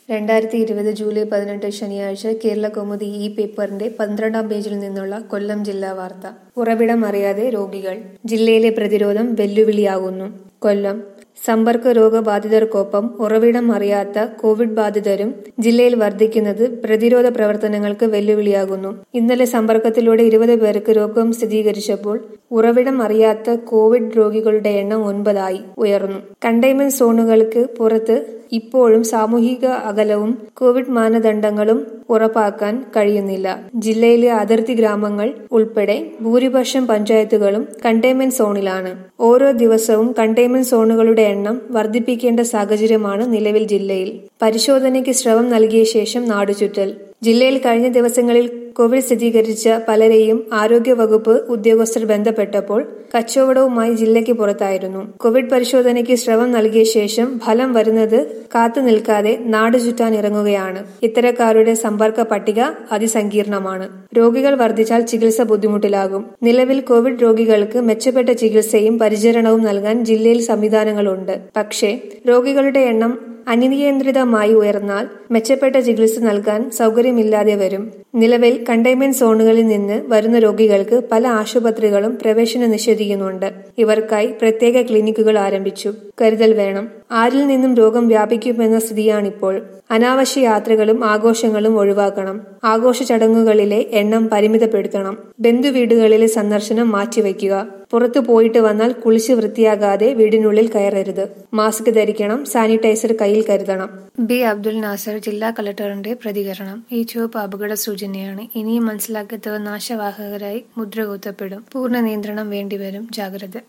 രണ്ടായിരത്തി ഇരുപത് ജൂലൈ പതിനെട്ട് ശനിയാഴ്ച കേരള കൗമുദി ഈ പേപ്പറിന്റെ പന്ത്രണ്ടാം പേജിൽ നിന്നുള്ള കൊല്ലം ജില്ലാ വാർത്ത ഉറവിടം അറിയാതെ രോഗികൾ ജില്ലയിലെ പ്രതിരോധം വെല്ലുവിളിയാകുന്നു കൊല്ലം സമ്പർക്ക രോഗബാധിതർക്കൊപ്പം ഉറവിടം അറിയാത്ത കോവിഡ് ബാധിതരും ജില്ലയിൽ വർദ്ധിക്കുന്നത് പ്രതിരോധ പ്രവർത്തനങ്ങൾക്ക് വെല്ലുവിളിയാകുന്നു ഇന്നലെ സമ്പർക്കത്തിലൂടെ ഇരുപത് പേർക്ക് രോഗം സ്ഥിരീകരിച്ചപ്പോൾ ഉറവിടം അറിയാത്ത കോവിഡ് രോഗികളുടെ എണ്ണം ഒൻപതായി ഉയർന്നു കണ്ടെയ്ൻമെന്റ് സോണുകൾക്ക് പുറത്ത് ഇപ്പോഴും സാമൂഹിക അകലവും കോവിഡ് മാനദണ്ഡങ്ങളും ഉറപ്പാക്കാൻ കഴിയുന്നില്ല ജില്ലയിലെ അതിർത്തി ഗ്രാമങ്ങൾ ഉൾപ്പെടെ ഭൂരിപക്ഷം പഞ്ചായത്തുകളും കണ്ടെയ്ൻമെന്റ് സോണിലാണ് ഓരോ ദിവസവും കണ്ടെയ്ൻമെന്റ് സോണുകളുടെ എണ്ണം വർദ്ധിപ്പിക്കേണ്ട സാഹചര്യമാണ് നിലവിൽ ജില്ലയിൽ പരിശോധനയ്ക്ക് ശ്രമം നൽകിയ ശേഷം നാടുചുറ്റൽ ജില്ലയിൽ കഴിഞ്ഞ ദിവസങ്ങളിൽ കോവിഡ് സ്ഥിരീകരിച്ച പലരെയും ആരോഗ്യവകുപ്പ് ഉദ്യോഗസ്ഥർ ബന്ധപ്പെട്ടപ്പോൾ കച്ചവടവുമായി ജില്ലയ്ക്ക് പുറത്തായിരുന്നു കോവിഡ് പരിശോധനയ്ക്ക് ശ്രമം നൽകിയ ശേഷം ഫലം വരുന്നത് കാത്തു നിൽക്കാതെ നാട് ചുറ്റാൻ ഇറങ്ങുകയാണ് ഇത്തരക്കാരുടെ സമ്പർക്ക പട്ടിക അതിസങ്കീർണമാണ് രോഗികൾ വർദ്ധിച്ചാൽ ചികിത്സ ബുദ്ധിമുട്ടിലാകും നിലവിൽ കോവിഡ് രോഗികൾക്ക് മെച്ചപ്പെട്ട ചികിത്സയും പരിചരണവും നൽകാൻ ജില്ലയിൽ സംവിധാനങ്ങളുണ്ട് പക്ഷേ രോഗികളുടെ എണ്ണം അനിയന്ത്രിതമായി ഉയർന്നാൽ മെച്ചപ്പെട്ട ചികിത്സ നൽകാൻ സൗകര്യമില്ലാതെ വരും നിലവിൽ കണ്ടെയ്ൻമെന്റ് സോണുകളിൽ നിന്ന് വരുന്ന രോഗികൾക്ക് പല ആശുപത്രികളും പ്രവേശനം നിഷേധിക്കുന്നുണ്ട് ഇവർക്കായി പ്രത്യേക ക്ലിനിക്കുകൾ ആരംഭിച്ചു കരുതൽ വേണം ആരിൽ നിന്നും രോഗം വ്യാപിക്കുമെന്ന സ്ഥിതിയാണിപ്പോൾ അനാവശ്യ യാത്രകളും ആഘോഷങ്ങളും ഒഴിവാക്കണം ആഘോഷ ചടങ്ങുകളിലെ എണ്ണം പരിമിതപ്പെടുത്തണം ബന്ധുവീടുകളിലെ സന്ദർശനം മാറ്റിവെക്കുക പുറത്തു പോയിട്ട് വന്നാൽ കുളിച്ച് വൃത്തിയാകാതെ വീടിനുള്ളിൽ കയറരുത് മാസ്ക് ധരിക്കണം സാനിറ്റൈസർ കയ്യിൽ കരുതണം ബി അബ്ദുൽ നാസർ ജില്ലാ കളക്ടറിന്റെ പ്രതികരണം ഈ ചുവപ്പ് അപകട സൂചനയാണ് ഇനിയും മനസ്സിലാക്കാത്തവർ നാശവാഹകരായി മുദ്രകുത്തപ്പെടും പൂർണ്ണ നിയന്ത്രണം വേണ്ടിവരും ജാഗ്രത